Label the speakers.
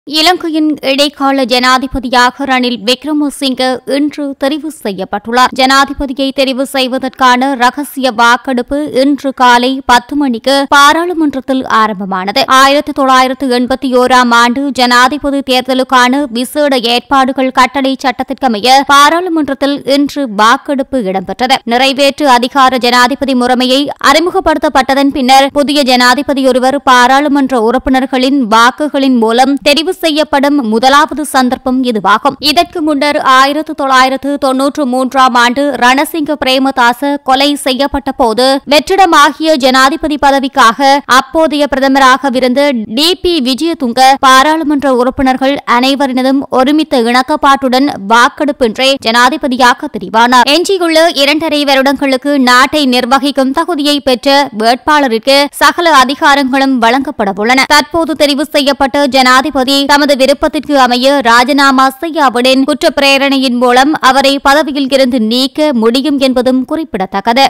Speaker 1: இலங்கையின் இடைக்கால ஜனாதிபதியாக ரணில் விக்ரமசிங்க இன்று தெரிவு செய்யப்பட்டுள்ளார் ஜனாதிபதியை தெரிவு செய்வதற்கான ரகசிய வாக்கெடுப்பு இன்று காலை பத்து மணிக்கு பாராளுமன்றத்தில் ஆரம்பமானது ஆயிரத்தி தொள்ளாயிரத்து எண்பத்தி ஓராம் ஆண்டு ஜனாதிபதி தேர்தலுக்கான விசேட ஏற்பாடுகள் கட்டளை சட்டத்திற்கமைய பாராளுமன்றத்தில் இன்று வாக்கெடுப்பு இடம்பெற்றது நிறைவேற்று அதிகார ஜனாதிபதி முறைமையை அறிமுகப்படுத்தப்பட்டதன் பின்னர் புதிய ஜனாதிபதி ஒருவர் பாராளுமன்ற உறுப்பினர்களின் வாக்குகளின் மூலம் தெரிவு செய்யப்படும் முதலாவது சந்தர்ப்பம் இதுவாகும் இதற்கு முன்னர் ஆயிரத்து தொள்ளாயிரத்து தொன்னூற்று மூன்றாம் ஆண்டு ரணசிங்க பிரேமதாச கொலை செய்யப்பட்ட போது வெற்றிடமாகிய ஜனாதிபதி பதவிக்காக அப்போதைய பிரதமராகவிருந்த டி பி விஜயதுங்க பாராளுமன்ற உறுப்பினர்கள் அனைவரினதும் ஒருமித்த இணக்கப்பாட்டுடன் வாக்கெடுப்பின்றி ஜனாதிபதியாக தெரிவானார் எஞ்சியுள்ள இரண்டரை வருடங்களுக்கு நாட்டை நிர்வகிக்கும் தகுதியை பெற்ற வேட்பாளருக்கு சகல அதிகாரங்களும் வழங்கப்படவுள்ளன தற்போது தெரிவு செய்யப்பட்ட ஜனாதிபதி தமது விருப்பத்திற்கு அமைய ராஜினாமா செய்யாவிடின் குற்ற பிரேரணையின் மூலம் அவரை பதவியில் இருந்து நீக்க முடியும் என்பதும் குறிப்பிடத்தக்கது